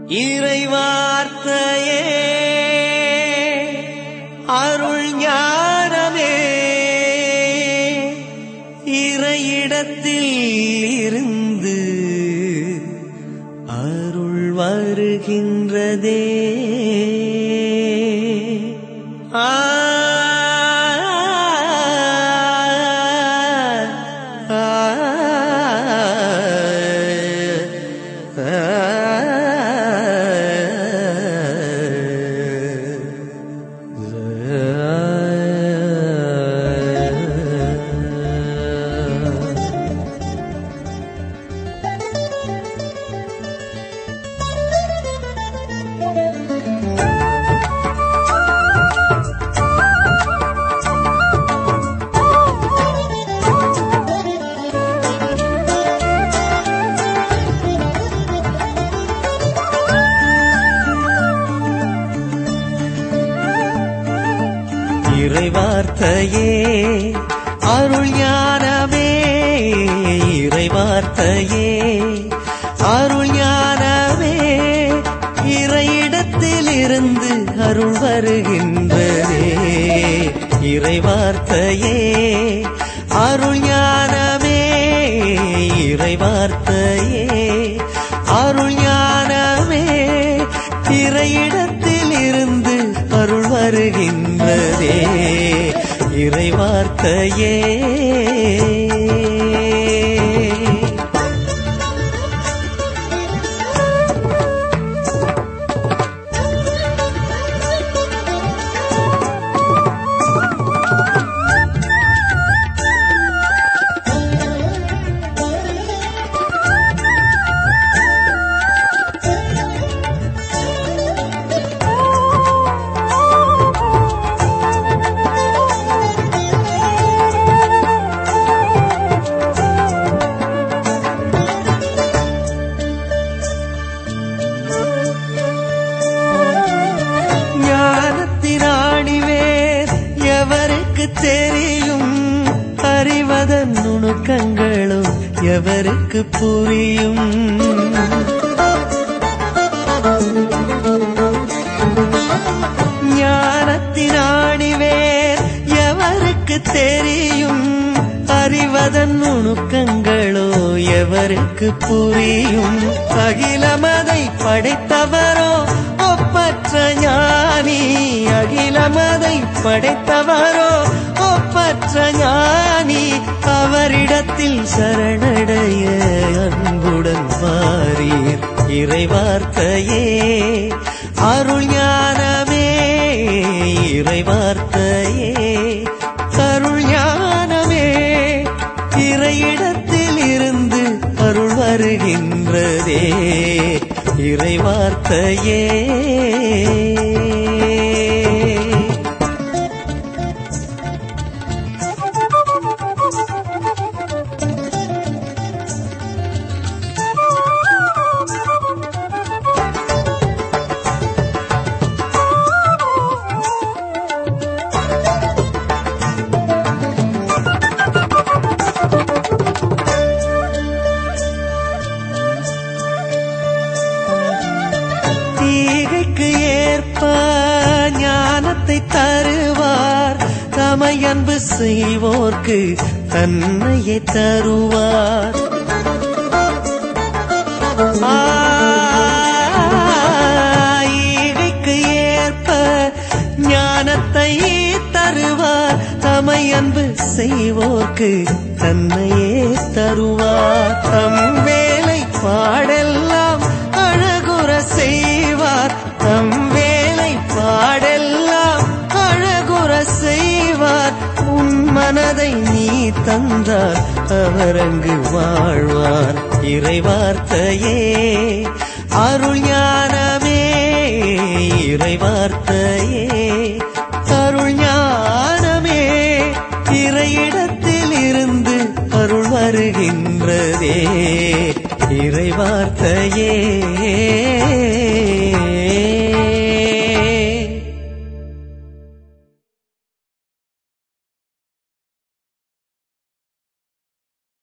இறைவார்த்தையே அருள் ஞானமே இறையிடத்தில் இருந்து அருள் வருகின்றதே ஆ இறைவார்த்தையே அருள் ஞானமே இறைவார்த்தையே அருள் ஞானமே இறையிடத்தில் இருந்து அருள் வருகின்றதே இறைவார்த்தையே அருள் ஞானமே இறைவார்த்தையே அருள் ஞானமே இறையிடத்தில் இருந்து அருள் வருகின்றதே இறைவார்த்தையே ஞானத்தின் ஆணிவேர் எவருக்கு தெரியும் அறிவதன் நுணுக்கங்களும் எவருக்கு புரியும் ஞானத்தின் ஆணிவேர் எவருக்கு தெரியும் அறிவதன் நுணுக்கங்களோ எவருக்கு புரியும் அகிலமதை படைத்தவரோ ஒப்பற்ற ஞானி அகிலமதை படைத்தவரோ ஒப்பற்ற ஞானி அவரிடத்தில் சரணடைய அன்புடன் வாரீர் இறைவார்த்தையே அருள் ஞானமே இறைவார்த்தையே அருள் ஞானமே இறையிடத்தில் இருந்து அருள் வருகின்றதே இறைவார்த்தையே ஈகைக்கு ஏற்ப ஞானத்தை தருவார் தமையன்பு செய்வோர்க்கு தன்னையே தருவார் ஆ, ஈகைக்கு ஏற்ப ஞானத்தை தருவார் தமையன்பு செய்வோர்க்கு தன்னையே தருவார் தம் வேலை பாடெல்லாம் அழகுற செய்வார் தம் வேலை பாடெல்லாம் அழகுற செய்வார் உன் மனதை நீ தந்தார் அவர் அங்கு வாழ்வார் இறைவார்த்தையே அருள் ஞானமே இறைவார்த்தையே அருள் ஞானமே இறையிடத்தில் இருந்து அருள் வருகின்றதே இறைவார்த்தையே